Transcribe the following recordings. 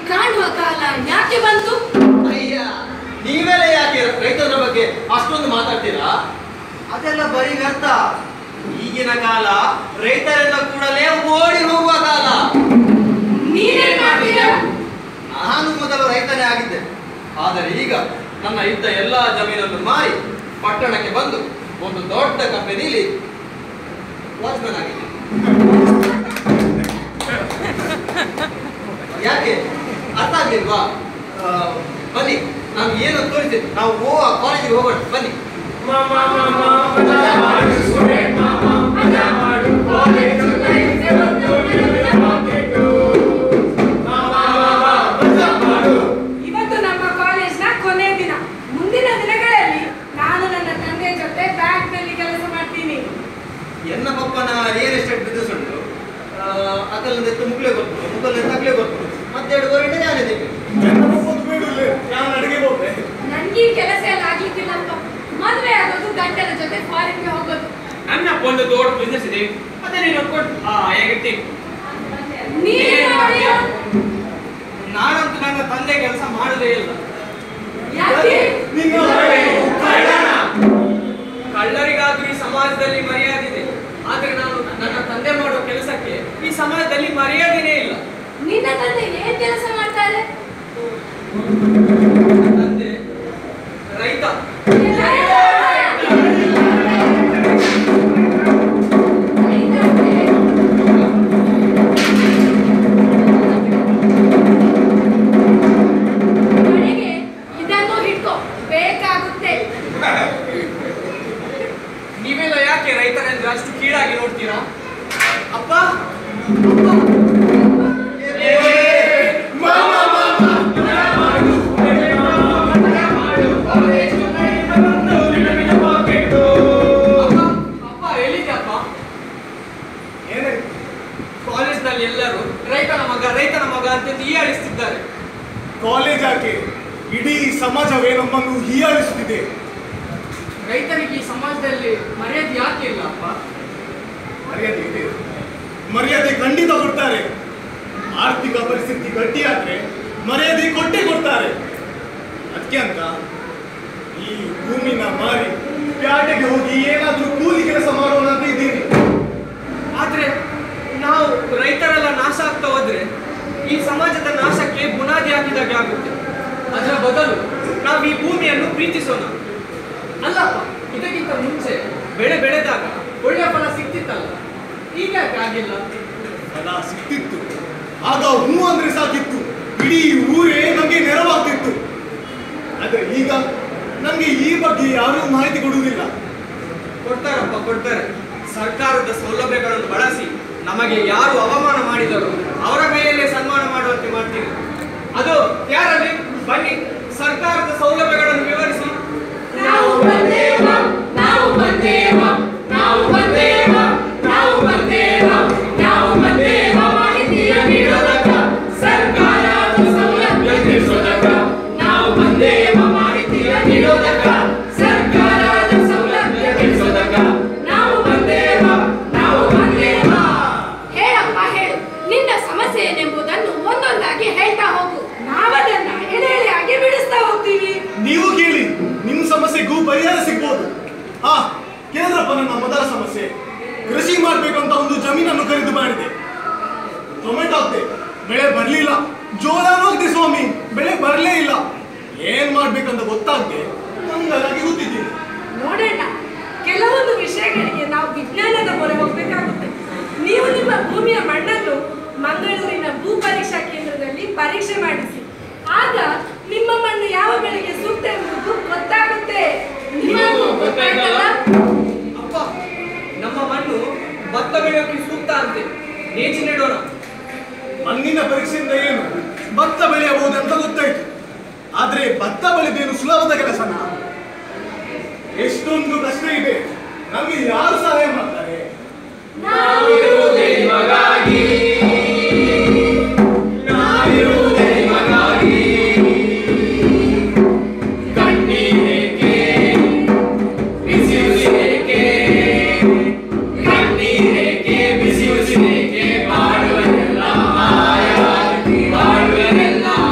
ಕಾಣುವ ಕಾಲ ಯಾಕೆ ಬಂತು ಅಯ್ಯ ನೀವೆಲ್ಲ ಯಾಕೆ ರೈತರ ಬಗ್ಗೆ ಅಷ್ಟೊಂದು ಮಾತಾಡ್ತೀರಾ ಅದೆಲ್ಲ ಬರೀ ವ್ಯರ್ಥ ಈಗಿನ ಕಾಲ ರೈತರೆಲ್ಲ ಕೂಡಲೇ ಓಡಿ ಹೋಗುವ ಕಾಲ ನೀನೇನ್ ಮಾಡ್ತೀರಾ ನಾನು ಮೊದಲು ರೈತನೇ ಆಗಿದ್ದೆ ಆದರೆ ಈಗ ನನ್ನ ಇದ್ದ ಎಲ್ಲಾ ಜಮೀನನ್ನು ಮಾರಿ ಪಟ್ಟಣಕ್ಕೆ ಬಂದು ಒಂದು ದೊಡ್ಡ ಕಂಪನಿಲಿ ವಾಚ್ಮನ್ ಆಗಿದೆ ಯಾಕೆ ಅರ್ಥ ಆಗ್ಲಿಲ್ವಾ ಆ, ಬನ್ನಿ ನಾನು ಏನು ತೋರಿಸ್ತೇನೆ ನಾವು ಹೋಗುವ ಕಾಲೇಜಿಗೆ ಹೋಗೋಣ ಬನ್ನಿ ಇವತ್ತು ನಮ್ಮ ಕಾಲೇಜ್ನ ಕೊನೆ ದಿನ ಮುಂದಿನ ದಿನಗಳಲ್ಲಿ ನಾನು ನನ್ನ ತಂದೆ ಜೊತೆ ಬ್ಯಾಂಕ್ ನಲ್ಲಿ ಕೆಲಸ ಮಾಡ್ತೀನಿ ಎನ್ನ ಪಪ್ಪನ ರಿಯಲ್ ಎಸ್ಟೇಟ್ ಬಿಸ್ನೆಸ್ ಉಂಟು ಅದರಲ್ಲಿ ಎತ್ತು ಮುಕ್ಲೆ ಕೊಡ್ತು ಮುಕ್ಕಲ್ಲಿ ತಕ್ಲೆ ಕೊಡ್ತು ಮತ್ತೆರಡು ಗಂಟೆ ನಾನಿದ್ದೇನೆ ನಾನು ಅಡಿಗೆ ಹೋಗ್ತೆ ನನ್ಗೆ ಈ ಕೆಲಸ ಎಲ್ಲ ಆಗ್ಲಿಕ್ಕಿಲ್ಲಪ್ಪ ಮದ್ವೆ ಆಗೋದು ಗಂಡನ ಜೊತೆ ಫಾರಿನ್ಗೆ ಹೋಗೋದು ನನ್ನ ಒಂದು ದೊಡ್ಡ ಬಿಸ್ನೆಸ್ ಇದೆ ಅದೇ ನೀನು ನೋಡ್ಕೊಂಡು ಆ ಹೇಗಿರ್ತೀನಿ ನೀನು ನೋಡಿ ನಾನಂತೂ ನನ್ನ ತಂದೆ ಕೆಲಸ ಮಾಡೋದೇ ಇಲ್ಲ ಯಾಕೆ ಕಳ್ಳರಿಗಾದ್ರೂ ಈ ಸಮಾಜದಲ್ಲಿ ಮರ್ಯಾದೆ ಇದೆ ಆದ್ರೆ ನಾನು ನನ್ನ ತಂದೆ ಮಾಡೋ ಕೆಲಸಕ್ಕೆ ಈ ಸಮಾಜದಲ್ಲಿ ಮರ್ಯಾದೆನೇ ಇಲ್ಲ ನಿನ್ನ ತಂದೆ ಏನ್ ಕೆಲಸ ಮಾಡ್ತಾರೆ ತಂದೆ ರೈತ ಮನೆಗೆ ಇದನ್ನು ಹಿಡ್ಕೊ ಬೇಕಾಗುತ್ತೆ ನೀವೆಲ್ಲ ಯಾಕೆ ರೈತರೆಂದ್ರೆ ಅಷ್ಟು ಕೀಳಾಗಿ ನೋಡ್ತೀರಾ ಅಪ್ಪ ಅಪ್ಪ ಅಪ್ಪ ಎಲ್ಲಿದ್ಯಪ್ಪ ಏನಾಯ್ತು ಕಾಲೇಜ್ನಲ್ಲಿ ಎಲ್ಲರೂ ರೈತನ ಮಗ ರೈತನ ಮಗ ಅಂತ ಹೀಯಾಳಿಸ್ತಿದ್ದಾರೆ ಕಾಲೇಜ್ ಯಾಕೆ ಇಡೀ ಸಮಾಜವೇ ನಮ್ಮನ್ನು ಹೀಯಾಳಿಸುತ್ತಿದೆ ರೈತರಿಗೆ ಈ ಸಮಾಜದಲ್ಲಿ ಮರ್ಯಾದೆ ಯಾಕೆ ಇಲ್ಲ ಅಪ್ಪ ಮರ್ಯಾದೆ ಇದೆ ಮರ್ಯಾದೆ ಖಂಡಿತ ಕೊಡ್ತಾರೆ ಆರ್ಥಿಕ ಪರಿಸ್ಥಿತಿ ಗಟ್ಟಿಯಾದ್ರೆ ಮರ್ಯಾದೆ ಕೊಟ್ಟೇ ಕೊಡ್ತಾರೆ ಅದಕ್ಕೆ ಅಂತ ಈ ಭೂಮಿನ ಮಾರಿ ಪ್ಯಾಟೆಗೆ ಹೋಗಿ ಏನಾದ್ರೂ ಕೂಲಿ ಕೆಲಸ ಮಾಡೋಣ ಅಂತ ಇದ್ದೀನಿ ಆದ್ರೆ ನಾವು ರೈತರೆಲ್ಲ ನಾಶ ಆಗ್ತಾ ಹೋದ್ರೆ ಈ ಸಮಾಜದ ನಾಶಕ್ಕೆ ಬುನಾದಿ ಹಾಕಿದಾಗೆ ಆಗುತ್ತೆ ಅದರ ಬದಲು ನಾವು ಈ ಭೂಮಿಯನ್ನು ಪ್ರೀತಿಸೋಣ ಅಲ್ಲಪ್ಪ ಇದಕ್ಕಿಂತ ಮುಂಚೆ ಬೆಳೆ ಬೆಳೆದಾಗ ಒಳ್ಳೆ ಫಲ ಸಿಕ್ತಿತ್ತಲ್ಲ ಈಗ ಯಾಕೆ ಆಗಿಲ್ಲ ಫಲ ಸಿಕ್ತಿತ್ತು ಆಗ ಹೂ ಅಂದ್ರೆ ಸಾಕಿತ್ತು ಇಡೀ ಊರೇ ನಮಗೆ ನೆರವಾಗ್ತಿತ್ತು ಆದ್ರೆ ಈಗ ನಮ್ಗೆ ಈ ಬಗ್ಗೆ ಯಾರೂ ಮಾಹಿತಿ ಕೊಡುವುದಿಲ್ಲ ಕೊಡ್ತಾರಪ್ಪ ಕೊಡ್ತಾರೆ ಸರ್ಕಾರದ ಸೌಲಭ್ಯಗಳನ್ನು ಬಳಸಿ ನಮಗೆ ಯಾರು ಅವಮಾನ ಮಾಡಿದರು ಅವರ ಕೈಯಲ್ಲೇ ಸನ್ಮಾನ ಮಾಡುವಂತೆ ಮಾಡ್ತೀನಿ ಅದು ಯಾರಲ್ಲಿ ಬನ್ನಿ ಸರ್ಕಾರದ ಸೌಲಭ್ಯಗಳನ್ನು ವಿವರಿಸಿ ನಾವು ಬಂದೇವ ನಾವು ಬಂದೇವ ನಾವು ಬಂದೇವ ನಾವು ಬಂದೇವ ನಾವು ಬಂದೇವ ಮಾಹಿತಿಯ ನೀಡೋದಕ್ಕ ಸರ್ಕಾರದ ಸೌಲಭ್ಯ ತಿಳಿಸೋದಕ್ಕ ನಾವು ಬಂದೇವ ಮಾಹಿತಿಯ ನೀಡೋದಕ್ಕ ಸರ್ಕಾರದ ಸೌಲಭ್ಯ ತಿಳಿಸೋದಕ್ಕ ನಾವು ಬಂದೇವ ನಾವು ಬಂದೇವ ಹೇಳಪ್ಪ ಹೇಳು ನಿನ್ನ ಸಮಸ್ಯೆ ಏನೆಂಬುದನ್ನು ಒಂದೊಂದಾಗಿ ಹೇಳ್ತಾ ಹೋಗು ನಾವದನ್ನ ಎಳೆ ಎಳೆಯಾಗಿ ಬಿಡಿಸ್ತಾ ಹೋಗ್ತೀವಿ ನೀವು ಕೇಳಿ ನಿಮ್ ಸಮಸ್ಯೆಗೂ ಪರಿಹಾರ ಸಿಗ್ಬೋದು ಆ ಕೇಂದ್ರಪ್ಪ ನನ್ನ ಮೊದಲ ಸಮಸ್ಯೆ ಕೃಷಿ ಮಾಡ್ಬೇಕಂತ ಒಂದು ಜಮೀನನ್ನು ಖರೀದಿ ಮಾಡಿದೆ ಟೊಮೆಟೊ ಹಾಕ್ದೆ ಬೆಳೆ ಬರ್ಲಿಲ್ಲ ಜೋಳನೂ ಹಾಕ್ದೆ ಸ್ವಾಮಿ ಬೆಳೆ ಬರ್ಲೇ ಇಲ್ಲ ಏನ್ ಮಾಡ್ಬೇಕಂತ ಗೊತ್ತಾಗ್ದೆ ಹಂಗಾಗಿ ಕೂತಿದ್ದೀನಿ ನೋಡೋಣ ಕೆಲವೊಂದು ವಿಷಯಗಳಿಗೆ ನಾವು ವಿಜ್ಞಾನದ ಮೊರೆ ಹೋಗ್ಬೇಕಾಗುತ್ತೆ ನೀವು ನಿಮ್ಮ ಭೂಮಿಯ ಮಣ್ಣನ್ನು ಮಂಗಳೂರಿನ ಭೂ ಪರೀಕ್ಷಾ ಕೇಂದ್ರದಲ್ಲಿ ಪರೀಕ್ಷೆ ಮಾಡಿಸಿ ಆಗ ನಿಮ್ಮ ಮಣ್ಣು ಯಾವ ಬೆಳೆಗೆ ಸೂಕ್ತ ಎಂಬುದು ಗೊತ್ತಾಗುತ್ತೆ ನಿಮಗೂ ಗೊತ್ತಾಯ್ತಲ್ಲ ಅಪ್ಪ ನಮ್ಮ ಮಣ್ಣು ಭತ್ತ ಬೆಳೆಯೋಕೆ ಸೂಕ್ತ ಅಂತೆ ನೇಜಿ ನೆಡೋಣ ಮಣ್ಣಿನ ಪರೀಕ್ಷೆಯಿಂದ ಏನು ಭತ್ತ ಬೆಳೆಯಬಹುದು ಅಂತ ಗೊತ್ತಾಯ್ತು ಆದ್ರೆ ಭತ್ತ ಬೆಳೆದೇನು ಸುಲಭದ ಕೆಲಸನ ಎಷ್ಟೊಂದು ಕಷ್ಟ ಇದೆ ನಮ್ಗೆ ಯಾರು ಸಹಾಯ ಮಾಡ್ತಾರೆ ನಾವಿರುವುದೇ ನಿಮಗಾಗಿ ನಾವಿರುವುದೇ ನಿಮಗಾಗಿ ಕಣ್ಣೀರೇಕೆ ಬಿಸಿ ಉಸಿರೇಕೆ ಕಣ್ಣೀರೇಕೆ ಬಿಸಿ ಉಸಿರೇಕೆ ಮಾಡುವರೆಲ್ಲ ಮಾಯವಾಗಿ ಮಾಡುವರೆಲ್ಲ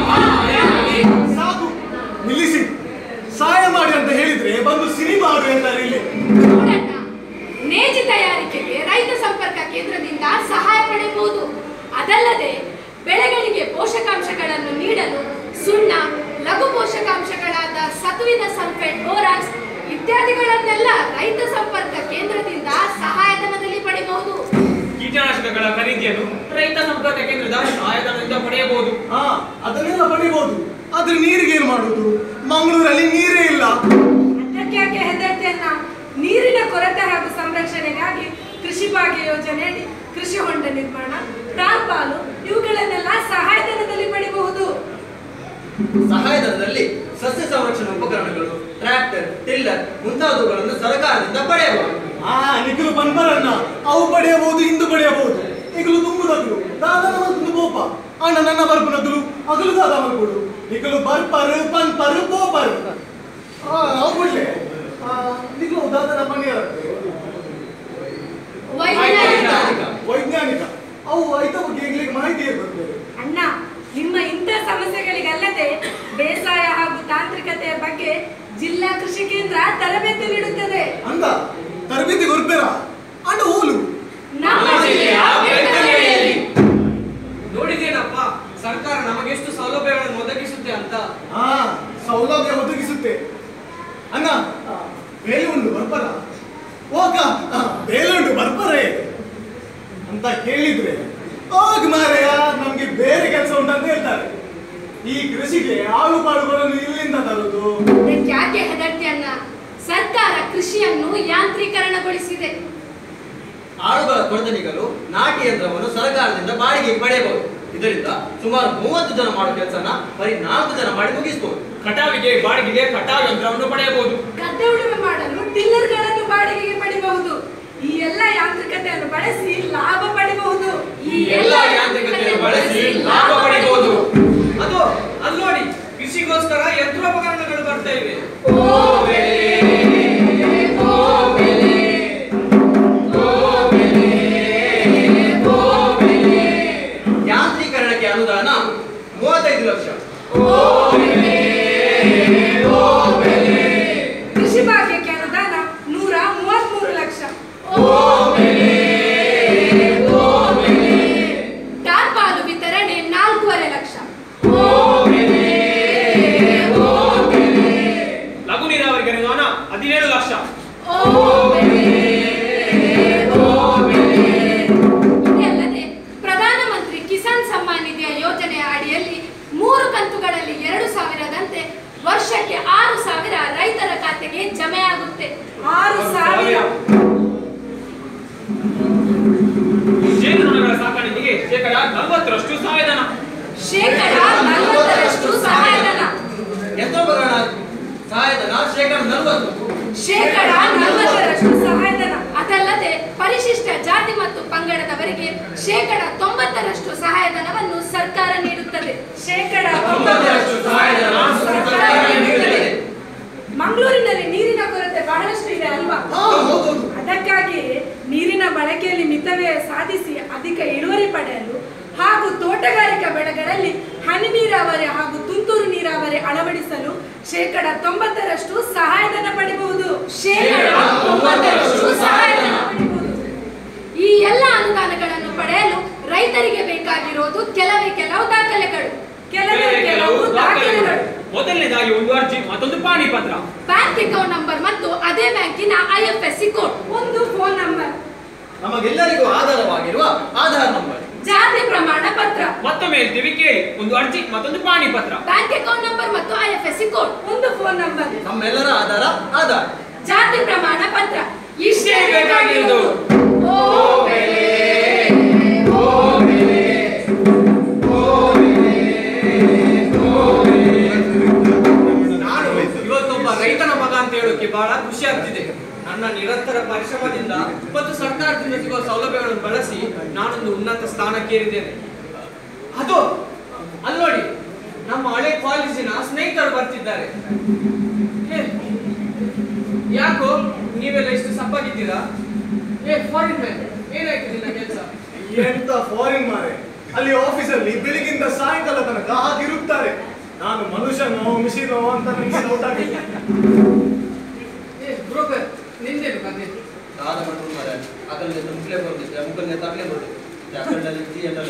ಅದಲ್ಲದೆ ಬೆಳೆಗಳಿಗೆ ಪೋಷಕಾಂಶಗಳನ್ನು ನೀಡಲು ಸುಣ್ಣ ಲಘು ಪೋಷಕಾಂಶಗಳಾದ ಸತುವಿನ ಸಲ್ಫೇಟ್ ಬೋರಾಕ್ಸ್ ಇತ್ಯಾದಿಗಳನ್ನೆಲ್ಲ ರೈತ ಸಂಪರ್ಕ ಕೇಂದ್ರದಿಂದ ಸಹಾಯಧನದಲ್ಲಿ ಪಡೆಯಬಹುದು ಕೀಟನಾಶಕಗಳ ಖರೀದಿಯನ್ನು ರೈತ ಸಂಪರ್ಕ ಕೇಂದ್ರದ ಸಹಾಯಧನದಿಂದ ಪಡೆಯಬಹುದು ಹಾ ಅದನ್ನೆಲ್ಲ ಪಡಿಬಹುದು ಆದ್ರೆ ನೀರಿಗೆ ಏನ್ ಮಾಡುದು ಮಂಗಳೂರಲ್ಲಿ ನೀರೇ ಇಲ್ಲ ಅದಕ್ಕೆ ಯಾಕೆ ಹೆದರ್ತಿಯನ್ನ ನೀರಿನ ಕೊರತೆ ಹಾಗೂ ಸಂರಕ್ಷಣೆಗಾಗಿ ಕೃಷಿ ಭಾಗ್ಯ ಯೋಜನೆಯಡಿ ಕೃಷಿ ಹೊಂಡ ನಿರ್ಮಾಣ ಟಾರ್ಪಾಲು ಇವುಗಳನ್ನೆಲ್ಲ ಸಹಾಯಧನದಲ್ಲಿ ಪಡೆಯಬಹುದು ಸಹಾಯಧನದಲ್ಲಿ ಸಸ್ಯ ಸಂರಕ್ಷಣಾ ಉಪಕರಣಗಳು ಟ್ರ್ಯಾಕ್ಟರ್ ಟಿಲ್ಲರ್ ಮುಂತಾದವುಗಳನ್ನು ಸರ್ಕಾರದಿಂದ ಪಡೆಯಬಹುದು ಆ ನಿಖಲು ಪನ್ಪರನ್ನ ಅವು ಪಡೆಯಬಹುದು ಇಂದು ಪಡೆಯಬಹುದು ಈಗಲೂ ತುಂಬುದಗಳು ದಾದನ ಒಂದು ಬೋಪ ಅಣ್ಣ ನನ್ನ ಬರ್ಪು ನಗಲು ಅಗಲು ದಾದ ಮಲ್ಕೊಡು ನಿಖಲು ಬರ್ಪರ್ ಪನ್ಪರ್ ಬೋಪರ್ ಆ ಅವು ಬಿಡ್ಲೆ ಆ ನಿಖಲು ದಾದನ ಪನ್ನಿಯರ ವೈಜ್ಞಾನಿಕ ವೈಜ್ಞಾನಿಕ ಅವು ಐತ ಬಗ್ಗೆ ಈಗಲೇ ಮಾಹಿತಿ ಇರ್ತದೆ ಅಣ್ಣ ನಿಮ್ಮ ಇಂಥ ಸಮಸ್ಯೆಗಳಿಗಲ್ಲದೆ ಬೇಸಾಯ ಹಾಗೂ ತಾಂತ್ರಿಕತೆಯ ಬಗ್ಗೆ ಜಿಲ್ಲಾ ಕೃಷಿ ಕೇಂದ್ರ ತರಬೇತಿ ನೀಡುತ್ತದೆ ಅಂದ ತರಬೇತಿ ಗೊರ್ಬೇರ ಅಣ್ಣ ಹೋಲು ನಮ್ಮ ಜಿಲ್ಲೆಯ ಬೆಳ್ತಂಗಡಿಯಲ್ಲಿ ನೋಡಿದೇನಪ್ಪ ಸರ್ಕಾರ ನಮಗೆಷ್ಟು ಸೌಲಭ್ಯಗಳನ್ನು ಒದಗಿಸುತ್ತೆ ಅಂತ ಹಾ ಸೌಲಭ್ಯ ಒದಗಿಸುತ್ತೆ ಅಣ್ಣ ಆ, ಬೇಲೆ ಉಂಟು ಬರ್ಬರ ಹೋಗ ಆ, ಬೇಲೆ ಉಂಟು ಬರ್ಬರೇ ಅಂತ ಕೇಳಿದ್ರೆ ಹೋಗ್ ಮಾರೆಯ ನಮ್ಗೆ ಬೇರೆ ಕೆಲಸ ಉಂಟಂತ ಹೇಳ್ತಾರೆ ಈ ಕೃಷಿಗೆ ಆಳು ಪಾಳುಗಳನ್ನು ಇಲ್ಲಿಂದ ತರುದು ಇದಕ್ಕೆ ಯಾಕೆ ಹೆದರ್ತಿಯನ್ನ ಸರ್ಕಾರ ಕೃಷಿಯನ್ನು ಯಾಂತ್ರೀಕರಣಗೊಳಿಸಿದೆ ಆಳುಗಳ ಕೊರತೆ ನೀಗಲು ನಾಟಿ ಯಂತ್ರವನ್ನು ಸರ್ಕಾರದಿಂದ ಬಾಡಿಗೆಗೆ ಪಡೆಯಬಹುದು ಇದರಿಂದ ಸುಮಾರು ಮೂವತ್ತು ಜನ ಮಾಡುವ ಕೆಲಸನ ಬರೀ ನಾಲ್ಕು ಜನ ಮಾಡಿ ಮುಗಿಸಬಹುದು ಕಟಾವಿಗೆ ಬಾಡಿಗೆಗೆ ಕಟಾವು ಯಂತ್ರವನ್ನು ಪಡೆಯಬಹುದು ಗದ್ದೆ ಉಳುಮೆ ಮಾಡಲು ಟಿಲ್ಲರ್ಗಳನ್ನು ಬಾಡಿಗೆಗೆ ಪಡೆಯಬಹುದು ಈ ಎಲ್ಲ ಯಾಂತ್ರಿಕತೆಯನ್ನು ಬಳಸಿ ಲಾಭ ಪಡೆಯಬಹುದು ಈ ಎಲ್ಲ ಯಾಂತ್ರಿಕತೆಯನ್ನು ಬಳಸಿ ಲಾಭ ಪಡೆಯಬಹುದು ಅದು ಅಲ್ಲಿ ನೋಡಿ ಕೃಷಿಗೋಸ್ಕರ ಯಂತ್ರೋಪಕರಣಗಳು ಬರ್ತಾ ಇವೆ ಯಾಂತ್ರೀಕರಣಕ್ಕೆ ಅನುದಾನ ಮೂವತ್ತೈದು ಲಕ್ಷ ಕೃಷಿ ಭಾಗ್ಯಕ್ಕೆ ಅನುದಾನ ನೂರ ಮೂವತ್ಮೂರು ಲಕ್ಷ ಟಾರ್ಪಾಲು ವಿತರಣೆ ನಾಲ್ಕೂವರೆ ಲಕ್ಷ ಲಘು ನೀರಾವರಿಗೆ ಅನುದಾನ ಹದಿನೇಳು ಲಕ್ಷ ಇದಲ್ಲದೆ ಪ್ರಧಾನಮಂತ್ರಿ ಕಿಸಾನ್ ಸಮ್ಮಾನ್ ನಿಧಿಯ ಯೋಜನೆಯ ಅಡಿಯಲ್ಲಿ ಮೂರು ಕಂತುಗಳಲ್ಲಿ ಎರಡು ಸಾವಿರದಂತೆ ವರ್ಷಕ್ಕೆ ಆರು ಸಾವಿರ ರೈತರ ಖಾತೆಗೆ ಜಮೆಯಾಗುತ್ತೆ ಆರು ಸಾವಿರ ಜೇನುನೊಣಗಳ ಸಾಕಾಣಿಕೆಗೆ ಶೇಕಡ ನಲವತ್ತರಷ್ಟು ಸಹಾಯಧನ ಶೇಕಡ ನಲವತ್ತರಷ್ಟು ಸಹಾಯಧನ ಯಂತ್ರೋಪಕರಣ ಸಹಾಯಧನ ಶೇಕಡ ನಲವತ್ತು ಶೇಕಡ ನಲವತ್ತರಷ್ಟು ಸಹಾಯಧನ ಅದಲ್ಲದೆ ಪರಿಶಿಷ್ಟ ಜಾತಿ ಮತ್ತು ಪಂಗಡದವರಿಗೆ ಶೇಕಡ ತೊಂಬತ್ತರಷ್ಟು ಸಹಾಯಧನವನ್ನು ಸರ್ಕಾರ ನೀಡುತ್ತದೆ ಶೇಕಡ ತೊಂಬತ್ತರಷ್ಟು ಸಹಾಯಧನ ಸರ್ಕಾರ ನೀಡುತ್ತದೆ ಮಂಗಳೂರಿನಲ್ಲಿ ನೀರಿನ ಕೊರತೆ ಬಹಳಷ್ಟು ಇದೆ ಅಲ್ವಾ ಹಾ ಹೌದು ಅದಕ್ಕಾಗಿ ನೀರಿನ ಬಳಕೆಯಲ್ಲಿ ಮಿತವ್ಯಯ ಸಾಧಿಸಿ ಅಧಿಕ ಇಳುವರಿ ಪಡೆಯಲು ಹಾಗೂ ತೋಟಗಾರಿಕಾ ಬೆಳೆಗಳಲ್ಲಿ ಹನಿ ನೀರಾವರಿ ಹಾಗೂ ತುಂತುರು ನೀರಾವರಿ ಅಳವಡಿಸಲು ಶೇಕಡ ತೊಂಬತ್ತರಷ್ಟು ಸಹಾಯಧನ ಪಡೆಯಬಹುದು ಶೇಕಡ ತೊಂಬತ್ತರಷ್ಟು ಸಹಾಯಧನ ಪಡೆಯಬಹುದು ಈ ಎಲ್ಲ ಅನುದಾನಗಳನ್ನು ಪಡೆಯಲು ರೈತರಿಗೆ ಬೇಕಾಗಿರೋದು ಕೆಲವೇ ಕೆಲವು ದಾಖಲೆಗಳು ಕೆಲವೇ ಕೆಲವು ದಾಖಲೆಗಳು ಮೊದಲನೇದಾಗಿ ಒಂದು ಅರ್ಜಿ ಮತ್ತೊಂದು ಪಾಣಿ ಪತ್ರ ಬ್ಯಾಂಕ್ ಅಕೌಂಟ್ ನಂಬರ್ ಮತ್ತು ಅದೇ ಬ್ಯಾಂಕಿನ ಐಎಫ್ಎಸ್ಸಿ ಕೋಡ್ ಒಂದು ಫೋನ್ ನಂಬರ್ ನಮಗೆಲ್ಲರಿಗೂ ಆಧಾರವಾಗಿರುವ ಆಧಾರ್ ನಂಬರ್ ಜಾತಿ ಪ್ರಮಾಣ ಪತ್ರ ಮತ್ತೊಮ್ಮೆ ಹೇಳ್ತೀವಿ ಕೇಳಿ ಒಂದು ಅರ್ಜಿ ಮತ್ತೊಂದು ಪಾಣಿ ಪತ್ರ ಬ್ಯಾಂಕ್ ಅಕೌಂಟ್ ನಂಬರ್ ಮತ್ತು ಐಎಫ್ಎಸ್ಸಿ ಕೋಡ್ ಒಂದು ಫೋನ್ ನಂಬರ್ ನಮ್ಮೆಲ್ಲರ ಆಧಾರ ಆಧಾರ್ ಜಾತಿ ಪ್ರಮಾಣ ಪತ್ರ ಇಷ್ಟೇ ಬೇಕಾಗಿರುವುದು. ಓ ಬೆಲೆ, ಓ ನಾನು ಇವತ್ತೊಬ್ಬ ರೈತನ ಮಗ ಅಂತ ಹೇಳೋಕೆ ಬಹಳ ಖುಷಿ ಆಗ್ತಿದೆ ನನ್ನ ನಿರಂತರ ಪರಿಶ್ರಮದಿಂದ ಮತ್ತು ಸರ್ಕಾರದಿಂದ ಸಿಗುವ ಸೌಲಭ್ಯಗಳನ್ನು ಬಳಸಿ ನಾನೊಂದು ಉನ್ನತ ಸ್ಥಾನಕ್ಕೇರಿದ್ದೇನೆ ಅದು ಅಲ್ಲಿ ನೋಡಿ ನಮ್ಮ ಹಳೆ ಕಾಲೇಜಿನ ಸ್ನೇಹಿತರು ಬರ್ತಿದ್ದಾರೆ ಏ, ಯಾಕೋ ನೀವೆಲ್ಲ ಇಷ್ಟು ಸಪ್ಪಾಗಿದ್ದೀರಾ ಏ ಫಾರಿನ್ ಮ್ಯಾನ್ ಏನಾಯ್ತು ನಿನ್ನ ಕೆಲಸ ಎಂತ ಫಾರಿನ್ ಮಾರೆ ಅಲ್ಲಿ ಆಫೀಸಲ್ಲಿ ಬೆಳಿಗ್ಗಿಂದ ಸಾಯಂಕಾಲ ತನಕ ಹಾಗಿರುತ್ತಾರೆ ನಾನು ಮನುಷ್ಯನೋ ಮಿಷಿನೋ ಅಂತ ನನಗೆ ಡೌಟ್ ಆಗಿದೆ ಏ ಬ್ರೋಕರ್ ನಿಂದೇನು ಕತೆ ಆದ ಮಾಡ್ಕೊಂಡು ಮಾರೆ ಅದರಲ್ಲಿ ಮುಕ್ಲೆ ಬರ್ತಿದ್ದೆ ಮುಖಲ್ನೇ ತಕ್ಲೆ ಬರ್ತಿದ್ದೆ ಜಾಗರಣೆಯಲ್ಲಿ tea ಎಲ್ಲಲ್ಲಿ.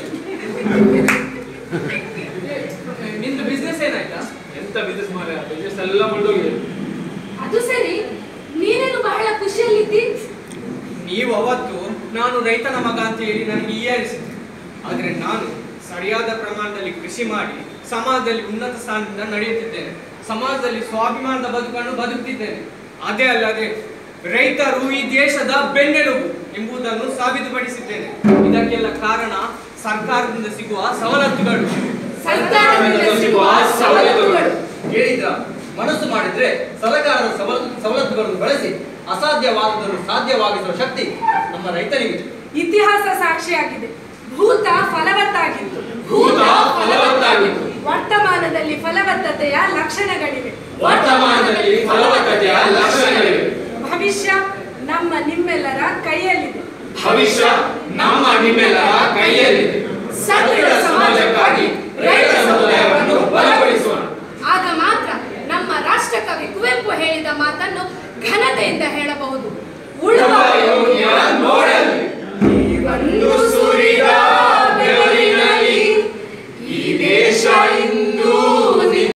ನಿಂದು ಬಿಸ್ನೆಸ್ ಏನಾಯ್ತಾ ಎಂತ ಬಿಸ್ನೆಸ್ ಮಾರ ಬಿಸ್ನೆಸ್ ಎಲ್ಲ ಮುಳ್ದೋಗಿದೆ ಅದು ಸರಿ ನೀನೇನು ಬಹಳ ಖುಷಿಯಲ್ಲಿದ್ದಿ ನೀವು ಅವತ್ತು ನಾನು ರೈತನ ಮಗ ಅಂತ ಹೇಳಿ ನನಗೆ ಈಯರಿಸಿದ್ದೆ ಆದ್ರೆ ನಾನು ಸರಿಯಾದ ಪ್ರಮಾಣದಲ್ಲಿ ಕೃಷಿ ಮಾಡಿ ಸಮಾಜದಲ್ಲಿ ಉನ್ನತ ಸ್ಥಾನದಿಂದ ನಡೆಯುತ್ತಿದ್ದೇನೆ ಸಮಾಜದಲ್ಲಿ ಸ್ವಾಭಿಮಾನದ ಬದುಕನ್ನು ಬದುಕುತ್ತಿದ್ದೇನೆ ಅದೇ ಅಲ್ಲದೆ ರೈತರು ಈ ದೇಶದ ಬೆನ್ನೆಲುಬು ಎಂಬುದನ್ನು ಸಾಬೀತುಪಡಿಸಿದ್ದೇನೆ ಇದಕ್ಕೆಲ್ಲ ಕಾರಣ ಸರ್ಕಾರದಿಂದ ಸಿಗುವ ಸವಲತ್ತುಗಳು ಸರ್ಕಾರದಿಂದ ಸಿಗುವ ಸವಲತ್ತುಗಳು ಕೇಳಿದ್ರ ಮನಸ್ಸು ಮಾಡಿದ್ರೆ ಸರ್ಕಾರದ ಸವಲತ್ತು ಸವಲತ್ತುಗಳನ್ನು ಬಳಸಿ ಅಸಾಧ್ಯವಾದುದನ್ನು ಸಾಧ್ಯವಾಗಿಸುವ ಶಕ್ತಿ ನಮ್ಮ ರೈತನಿಗಿದೆ ಇತಿಹಾಸ ಸಾಕ್ಷಿಯಾಗಿದೆ ಭೂತ ಫಲವತ್ತಾಗಿತ್ತು ಭೂತ ಫಲವತ್ತಾಗಿತ್ತು. ವರ್ತಮಾನದಲ್ಲಿ ಫಲವತ್ತತೆಯ ಲಕ್ಷಣಗಳಿವೆ ವರ್ತಮಾನದಲ್ಲಿ ಫಲವತ್ತತೆಯ ಲಕ್ಷಣಗಳಿವೆ ಭವಿಷ್ಯ ನಮ್ಮ ನಿಮ್ಮೆಲ್ಲರ ಕೈಯಲ್ಲಿದೆ ಭವಿಷ್ಯ ನಮ್ಮ ನಿಮ್ಮೆಲ್ಲರ ಕೈಯಲ್ಲಿದೆ ಸದೃಢ ಸಮಾಜಕ್ಕಾಗಿ